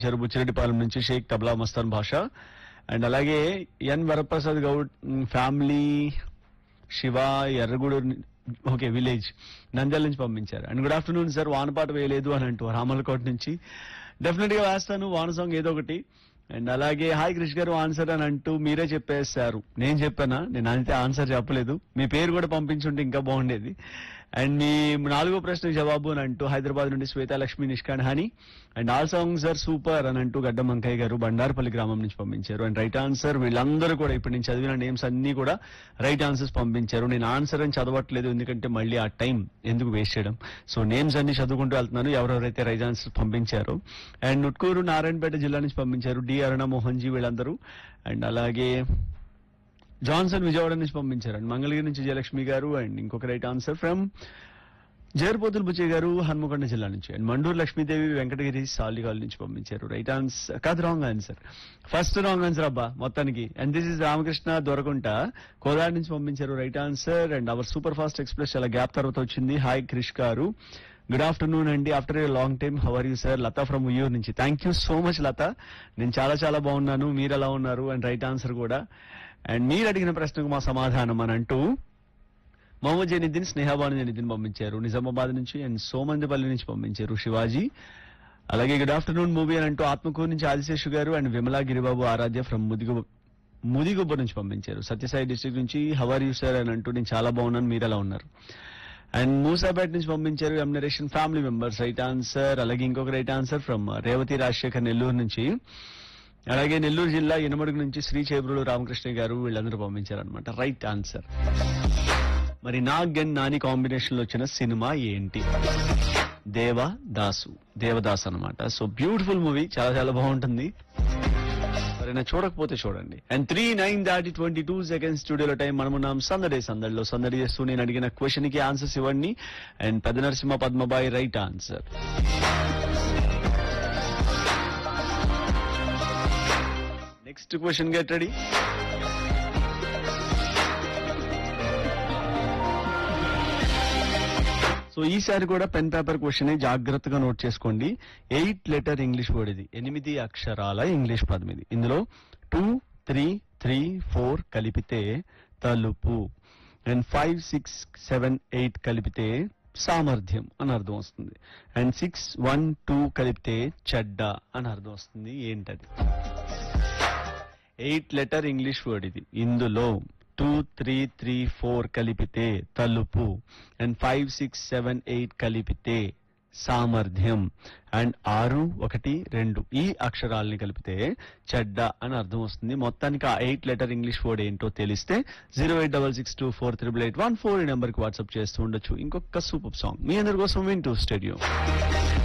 బుచ్చిరెడ్డిపాలెం నుంచి షేక్ తబ్లా మస్తాన్ భాష అండ్ అలాగే ఎన్ వరప్రసాద్ గౌడ్ మ్, family Shiva Erragudu okay village Nandyal నుంచి పంపించారు అండ్ గుడ్ ఆఫ్టర్నూన్ సార్ వానపాట వేయలేదు అని అంటూ రామలకోట నుంచి డెఫినెట్ గా వేస్తాను వాన సాంగ్ ఏదో ఒకటి అండ్ అలాగే హాయ్ క్రిష్ గారు ఆన్సర్ అని అంటూ మీరే చెప్పేశారు నేను చెప్పానా నేను అయితే ఆన్సర్ చెప్పలేదు మీ పేరు కూడా పంపించుంటే ఇంకా బాగుండేది అండ్ మీ నాలుగో ప్రశ్న జవాబు అని అంటూ హైదరాబాద్ నుండి Swetha Lakshmi Nishkan Honey and all songs are super అని అంటూ గడ్డ మంకయ్య గారు బండారపల్లి గ్రామం నుంచి పంపించారు అండ్ రైట్ ఆన్సర్ వీళ్ళందరూ కూడా ఇప్పుడు నేను చదివిన నేమ్స్ అన్ని కూడా రైట్ ఆన్సర్స్ పంపించారు నేను ఆన్సర్ అని చదవట్లేదు ఎందుకంటే మళ్ళీ ఆ టైం ఎందుకు వేస్ట్ చేయడం సో నేమ్స్ అన్ని చదువుకుంటూ వెళ్తున్నాను ఎవరెవరైతే రైట్ ఆన్సర్స్ పంపించారు అండ్ నుట్కూరు నారాయణపేట జిల్లా నుంచి పంపించారు డి అరుణ మోహన్ జీ వీళ్ళందరూ అండ్ అలాగే జాన్సన్ విజయవాడ నుంచి పంపించారు అండ్ మంగళగిరి నుంచి జయలక్ష్మి గారు అండ్ ఇంకొక right answer from Jerpothula Buchaiah గారు హన్మకొండ జిల్లా నుంచి అండ్ మండూరు లక్ష్మీదేవి వెంకటగిరి సాలిగాల్ నుంచి పంపించారు రైట్ ఆన్సర్ కాదు wrong answer first wrong answer అబ్బా మొత్తానికి and this is Ramakrishna Dorakunta Kodadi నుంచి పంపించారు right answer and our super fast express చాలా గ్యాప్ తర్వాత వచ్చింది హాయ్ క్రిష్ గారు గుడ్ ఆఫ్టర్నూన్ అండి after a long time how are you sir Latha from Uyyur నుంచి thank you so much Latha నేను చాలా చాలా బాగున్నాను మీరు ఎలా ఉన్నారు అండ్ రైట్ ఆన్సర్ కూడా అండ్ మీరు అడిగిన ప్రశ్నకు మా సమాధానం అని అంటూ మొహమ్మద్ జైనుద్దీన్ స్నేహబాను జైనుద్దీన్ పంపించారు నిజామాబాద్ నుంచి అండ్ సోమందిపల్లి నుంచి పంపించారు శివాజీ అలాగే గుడ్ ఆఫ్టర్నూన్ మూవీ అని అంటూ ఆత్మకూరు నుంచి ఆదిశేషు గారు అండ్ విమలా గిరిబాబు ఆరాధ్య ఫ్రమ్ ముదిగు ముదిగుబ్బ నుంచి పంపించారు సత్యసాయి డిస్ట్రిక్ట్ నుంచి హవర్ యూ సార్ అని అంటూ నేను చాలా బాగున్నాను మీరు ఎలా ఉన్నారు అండ్ మూసాపేట నుంచి పంపించారు ఎం నరేషన్ ఫ్యామిలీ మెంబర్స్ రైట్ ఆన్సర్ అలాగే ఇంకొక right answer from Revathi Rajasekhar Nellore నుంచి అలాగే నెల్లూరు జిల్లా ఇనమడుగు నుంచి శ్రీ చేబ్రులు రామకృష్ణ గారు వీళ్ళందరూ పంపించారు అనమాట రైట్ ఆన్సర్ మరి నాగ్ అండ్ నాని కాంబినేషన్ లో వచ్చిన సినిమా ఏంటి దేవ దాసు దేవదాస్ అన్నమాట సో బ్యూటిఫుల్ మూవీ చాలా చాలా బాగుంటుంది ఎవరైనా చూడకపోతే చూడండి అండ్ త్రీ నైన్ దాటి ట్వంటీ టూ సెకండ్స్ స్టూడియోలో టైం మనమున్నాం సందడే సందడిలో సందడి చేస్తూ నేను అడిగిన క్వశ్చన్ కి ఆన్సర్స్ ఇవ్వండి అండ్ పెద్ద Narasimha Padmabai right answer next question get ready so ఈసారి కూడా పెన్ పేపర్ క్వశ్చన్ జాగ్రత్తగా నోట్ చేసుకోండి ఎయిట్ లెటర్ ఇంగ్లీష్ వర్డ్ ఇది ఎనిమిది అక్షరాల ఇంగ్లీష్ పదం ఇది ఇందులో టూ త్రీ త్రీ ఫోర్ కలిపితే తలుపు and five six seven eight కలిపితే సామర్థ్యం అని అర్థం వస్తుంది అండ్ సిక్స్ వన్ టూ కలిపితే చెడ్డ అని అర్థం వస్తుంది ఏంటది ఎయిట్ లెటర్ ఇంగ్లీష్ వర్డ్ ఇది ఇందులో టూ త్రీ త్రీ ఫోర్ కలిపితే తలుపు and five six seven eight కలిపితే సామర్థ్యం అండ్ ఆరు ఒకటి రెండు ఈ అక్షరాలని కలిపితే చెడ్డ అని అర్థం వస్తుంది మొత్తానికి ఆ ఎయిట్ లెటర్ ఇంగ్లీష్ వర్డ్ ఏంటో తెలిస్తే zero eight double six two four triple eight one four ఈ నెంబర్కి వాట్సాప్ చేస్తూ ఉండొచ్చు ఇంకొక సూపర్ సాంగ్ మీ అందరి కోసం వింటూ స్టేడియం